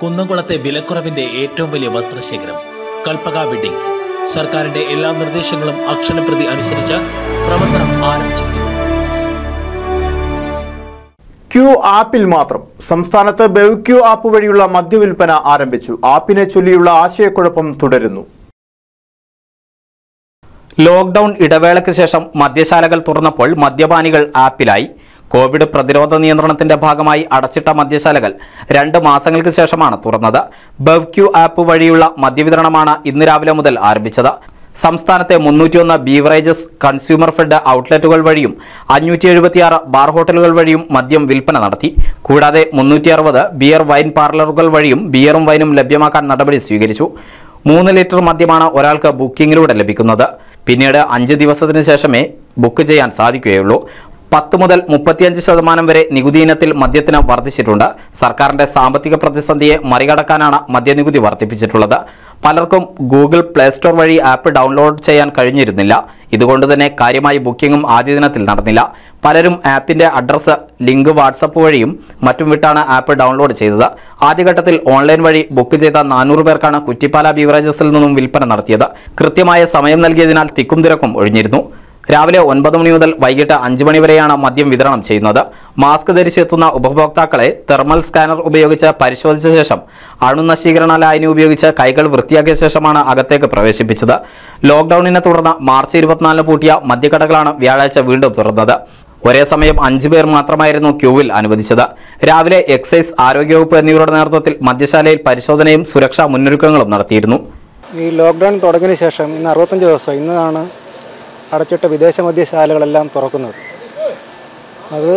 കുന്നംകുളത്തെ വിലക്കുറവിന്റെ ഏറ്റവും വലിയ വസ്ത്രശേഖരം കൽപ്പക വെഡിങ്സ് സർക്കാരിന്റെ എല്ലാ നിർദ്ദേശങ്ങളും അക്ഷരപ്രതി അനുസരിച്ച് പ്രവർത്തനം ആരംഭിച്ചിരിക്കുന്നു ക്യൂ ആപ്പിൽ മാത്രം സംസ്ഥാനത്ത് ബെവ്ക്യൂ ആപ്പ് വഴിയുള്ള മദ്യവിൽപ്പന ആരംഭിച്ചു ആപ്പിനെ ചൊല്ലിയുള്ള ആശയക്കുഴപ്പം തുടരുന്നു ലോക്ക്ഡൌൺ ഇടവേളയ്ക്ക് ശേഷം മദ്യശാലകൾ തുറന്നപ്പോൾ മദ്യപാനികൾ ആപ്പിലായി കോവിഡ് പ്രതിരോധ നിയന്ത്രണത്തിന്റെ ഭാഗമായി അടച്ചിട്ട മദ്യശാലകൾ രണ്ട് മാസങ്ങൾക്ക് ശേഷമാണ് തുറന്നത് ബെവ്ക്യൂ ആപ്പ് വഴിയുള്ള മദ്യവിതരണമാണ് ഇന്ന് രാവിലെ മുതൽ ആരംഭിച്ചത് സംസ്ഥാനത്തെ മുന്നൂറ്റിയൊന്ന് ബീവറേജസ് കൺസ്യൂമർ ഫെഡ് ഔട്ട്ലെറ്റുകൾ വഴിയും അഞ്ഞൂറ്റി എഴുപത്തിയാറ് ബാർ ഹോട്ടലുകൾ വഴിയും മദ്യം വിൽപ്പന നടത്തി കൂടാതെ മുന്നൂറ്റി അറുപത് ബിയർ വൈൻ പാർലറുകൾ വഴിയും ബിയറും വൈനും ലഭ്യമാക്കാൻ നടപടി സ്വീകരിച്ചു മൂന്ന് ലിറ്റർ മദ്യമാണ് ഒരാൾക്ക് ബുക്കിംഗിലൂടെ ലഭിക്കുന്നത് പിന്നീട് അഞ്ച് ദിവസത്തിന് ശേഷമേ ബുക്ക് ചെയ്യാൻ സാധിക്കുകയുള്ളൂ പത്ത് മുതൽ മുപ്പത്തിയഞ്ച് ശതമാനം വരെ നികുതി ഇനത്തിൽ മദ്യത്തിന് വർദ്ധിച്ചിട്ടുണ്ട് സർക്കാരിന്റെ സാമ്പത്തിക പ്രതിസന്ധിയെ മറികടക്കാനാണ് മദ്യനികുതി വർദ്ധിപ്പിച്ചിട്ടുള്ളത് പലർക്കും ഗൂഗിൾ പ്ലേ സ്റ്റോർ വഴി ആപ്പ് ഡൗൺലോഡ് ചെയ്യാൻ കഴിഞ്ഞിരുന്നില്ല ഇതുകൊണ്ട് തന്നെ കാര്യമായി ബുക്കിംഗും ആദ്യ ദിനത്തിൽ നടന്നില്ല പലരും ആപ്പിന്റെ അഡ്രസ്സ് ലിങ്ക് വാട്സപ്പ് വഴിയും മറ്റും വിട്ടാണ് ആപ്പ് ഡൗൺലോഡ് ചെയ്തത് ആദ്യഘട്ടത്തിൽ ഓൺലൈൻ വഴി ബുക്ക് ചെയ്ത നാനൂറ് പേർക്കാണ് കുറ്റിപ്പാല ബീവറേജസിൽ നിന്നും വിൽപ്പന നടത്തിയത് കൃത്യമായ സമയം നൽകിയതിനാൽ തിക്കും തിരക്കും ഒഴിഞ്ഞിരുന്നു രാവിലെ ഒൻപത് മണി മുതൽ വൈകിട്ട് അഞ്ച് മണി വരെയാണ് മദ്യം വിതരണം ചെയ്യുന്നത് മാസ്ക് ധരിച്ചെത്തുന്ന ഉപഭോക്താക്കളെ തെർമൽ സ്കാനർ ഉപയോഗിച്ച് പരിശോധിച്ച ശേഷം അണുനശീകരണ ലായനി ഉപയോഗിച്ച് കൈകൾ വൃത്തിയാക്കിയ ശേഷമാണ് അകത്തേക്ക് പ്രവേശിപ്പിച്ചത് ലോക്ക്ഡൌണിനെ തുടർന്ന് മാർച്ച് ഇരുപത്തിനാലിന് പൂട്ടിയ മദ്യക്കടകളാണ് വ്യാഴാഴ്ച വീണ്ടും തുറന്നത് ഒരേ സമയം അഞ്ചു പേർ മാത്രമായിരുന്നു ക്യൂവിൽ അനുവദിച്ചത് രാവിലെ എക്സൈസ് ആരോഗ്യവകുപ്പ് എന്നിവരുടെ നേതൃത്വത്തിൽ മദ്യശാലയിൽ പരിശോധനയും സുരക്ഷാ മുന്നൊരുക്കങ്ങളും നടത്തിയിരുന്നു ഈ ലോക്ക്ഡൗൺ തുടങ്ങിയതിന് ശേഷം ഇന്ന് അറുപത്തഞ്ച് ദിവസം ഇന്നാണ് അടച്ചിട്ട വിദേശ മദ്യശാലകളെല്ലാം തുറക്കുന്നത് അത്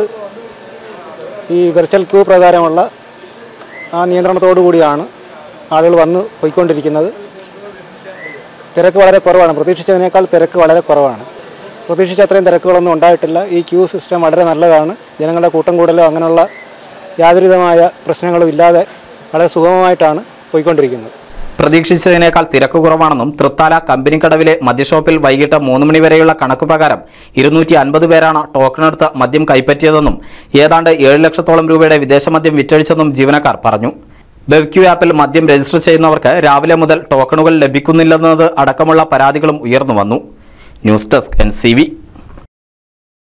ഈ വെർച്വൽ ക്യൂ പ്രകാരമുള്ള ആ നിയന്ത്രണത്തോടു കൂടിയാണ് ആളുകൾ വന്ന് പോയിക്കൊണ്ടിരിക്കുന്നത് തിരക്ക് വളരെ കുറവാണ് പ്രതീക്ഷിച്ചതിനേക്കാൾ തിരക്ക് വളരെ കുറവാണ് പ്രതീക്ഷിച്ച അത്രയും തിരക്കുകളൊന്നും ഉണ്ടായിട്ടില്ല ഈ ക്യൂ സിസ്റ്റം വളരെ നല്ലതാണ് ജനങ്ങളുടെ കൂട്ടം കൂടലോ അങ്ങനെയുള്ള യാതൊരുവിധമായ പ്രശ്നങ്ങളും ഇല്ലാതെ വളരെ സുഗമമായിട്ടാണ് പോയിക്കൊണ്ടിരിക്കുന്നത് പ്രതീക്ഷിച്ചതിനേക്കാൾ തിരക്ക് കുറവാണെന്നും തൃത്താല കമ്പനിക്കടവിലെ മദ്യഷോപ്പിൽ വൈകിട്ട് മൂന്ന് മണി വരെയുള്ള കണക്ക് പ്രകാരം ഇരുന്നൂറ്റി അൻപത് പേരാണ് ടോക്കണെടുത്ത് മദ്യം കൈപ്പറ്റിയതെന്നും ഏതാണ്ട് ഏഴ് ലക്ഷത്തോളം രൂപയുടെ വിദേശ മദ്യം വിറ്റഴിച്ചെന്നും ജീവനക്കാർ പറഞ്ഞു ബെവ്ക്യൂ ആപ്പിൽ മദ്യം രജിസ്റ്റർ ചെയ്യുന്നവർക്ക് രാവിലെ മുതൽ ടോക്കണുകൾ ലഭിക്കുന്നില്ലെന്നത് അടക്കമുള്ള പരാതികളും ഉയർന്നു വന്നു ന്യൂസ് ഡെസ്ക് എൻ